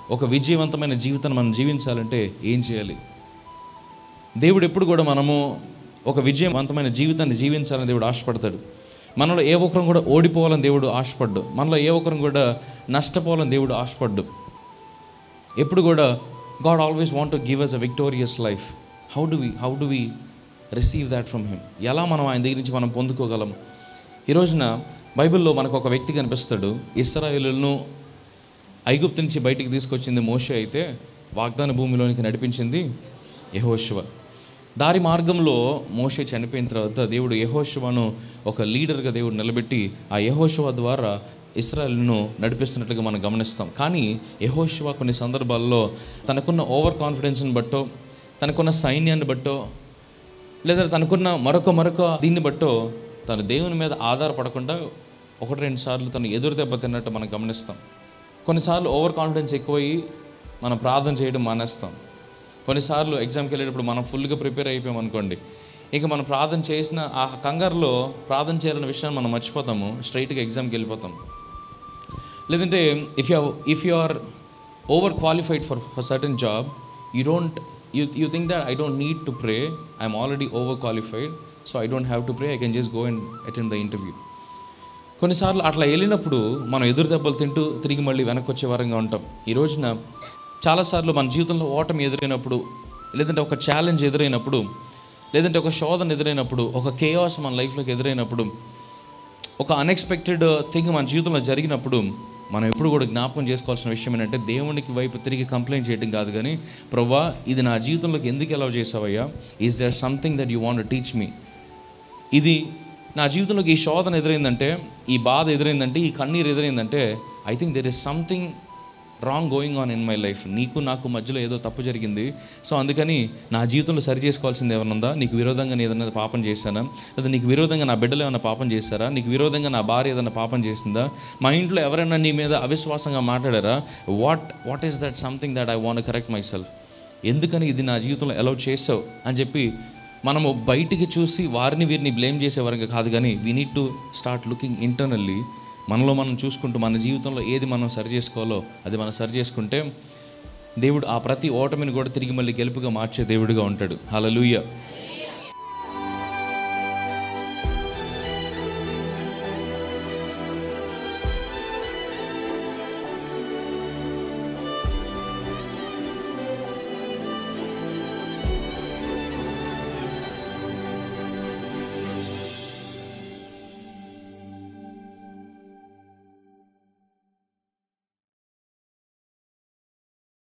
ఒక విజయవంతమైన జీవితాన్ని మనం జీవించాలంటే ఏం చేయాలి దేవుడు ఎప్పుడు కూడా మనము ఒక విజయవంతమైన జీవితాన్ని జీవించాలని దేవుడు ఆశపడతాడు మనలో ఏ ఒక్కరం కూడా ఓడిపోవాలని దేవుడు ఆశపడ్డు మనలో ఏ ఒక్కరం కూడా నష్టపోవాలని దేవుడు ఆశపడ్డు ఎప్పుడు కూడా God always want to give us a victorious life how do we how do we receive that from him ఎలా మనం ఆయన దగ్గర నుంచి మనం పొందుకోగలం ఈ రోజున బైబిల్లో మనకు ఒక వ్యక్తి కనిపిస్తాడు ఇస్రాయేలులను ఐగుప్తు నుంచి బయటికి తీసుకొచ్చింది మోషే అయితే వాగ్దాన భూమిలోనికి నడిపించింది యహోశివ దారి మార్గంలో మోషే చనిపోయిన తర్వాత దేవుడు యహోశివను ఒక లీడర్గా దేవుడు నిలబెట్టి ఆ యహోశివ ద్వారా ఇస్రాయల్ను నడిపిస్తున్నట్లుగా మనం గమనిస్తాం కానీ యహోశివ కొన్ని సందర్భాల్లో తనకున్న ఓవర్ కాన్ఫిడెన్స్ని బట్టో తనకున్న సైన్యాన్ని బట్టో లేదా తనకున్న మరొక మరొక దీన్ని బట్టో తను దేవుని మీద ఆధారపడకుండా ఒకటి రెండు సార్లు తను ఎదురు దెబ్బ తిన్నట్టు మనం గమనిస్తాం కొన్నిసార్లు ఓవర్ కాన్ఫిడెన్స్ ఎక్కువయ్యి మనం ప్రార్థన చేయడం మానేస్తాం కొన్నిసార్లు ఎగ్జామ్కి వెళ్ళేటప్పుడు మనం ఫుల్గా ప్రిపేర్ అయిపోయాం అనుకోండి ఇంకా మనం ప్రార్థన చేసిన ఆ కంగారులో ప్రార్థన చేయాలన్న విషయాన్ని మనం మర్చిపోతాము స్ట్రైట్గా ఎగ్జామ్కి వెళ్ళిపోతాం లేదంటే if you if you are over qualified for for certain job you don't you you think that I don't need to pray I'm already over qualified so I don't have to pray I can just go and attend the interview కొన్నిసార్లు అట్లా వెళ్ళినప్పుడు మనం ఎదురు దెబ్బలు తింటూ తిరిగి మళ్ళీ వెనక్కి వచ్చే వారంగా ఉంటాం ఈ రోజున చాలాసార్లు మన జీవితంలో ఓటమి ఎదురైనప్పుడు లేదంటే ఒక ఛాలెంజ్ ఎదురైనప్పుడు లేదంటే ఒక శోధన ఎదురైనప్పుడు ఒక కేయాస్ మన లైఫ్లోకి ఎదురైనప్పుడు ఒక అన్ఎక్స్పెక్టెడ్ థింగ్ మన జీవితంలో జరిగినప్పుడు మనం ఎప్పుడు కూడా జ్ఞాపకం చేసుకోవాల్సిన విషయం ఏంటంటే దేవునికి వైపు తిరిగి కంప్లైంట్ చేయడం కాదు కానీ ప్రవ్వా ఇది నా జీవితంలోకి ఎందుకు ఎలా చేసావయ్యా is there something that you want teach me ఇది నా జీవితంలోకి ఈ శోధన ఎదురైందంటే ఈ బాధ ఎదురైందంటే ఈ కన్నీరు ఎదురైందంటే I think there is something wrong going on in my life నీకు నాకు మధ్యలో ఏదో తప్పు జరిగింది సో అందుకని నా జీవితంలో సరి చేసుకోవాల్సింది ఏమైనా ఉందా నీకు విరోధంగా నేను ఏదైనా పాపం చేశానా లేదా నీకు విరోధంగా నా బిడ్డలు ఏమైనా పాపం చేశారా నీకు విరోధంగా నా భార్య ఏదైనా పాపం చేసిందా మా ఇంట్లో ఎవరైనా నీ మీద అవిశ్వాసంగా మాట్లాడారా what what is that something that I want correct myself ఎందుకని ఇది నా జీవితంలో అలౌ చేసావు అని చెప్పి మనము బయటికి చూసి వారిని వీరిని బ్లేమ్ చేసేవారంగా కాదు కానీ we need to start looking internally మనలో మనం చూసుకుంటూ మన జీవితంలో ఏది మనం సరి చేసుకోవాలో అది మనం సరి చేసుకుంటే దేవుడు ఆ ప్రతి ఓటమిని కూడా తిరిగి మళ్ళీ గెలుపుగా మార్చే దేవుడిగా ఉంటాడు హలలుయ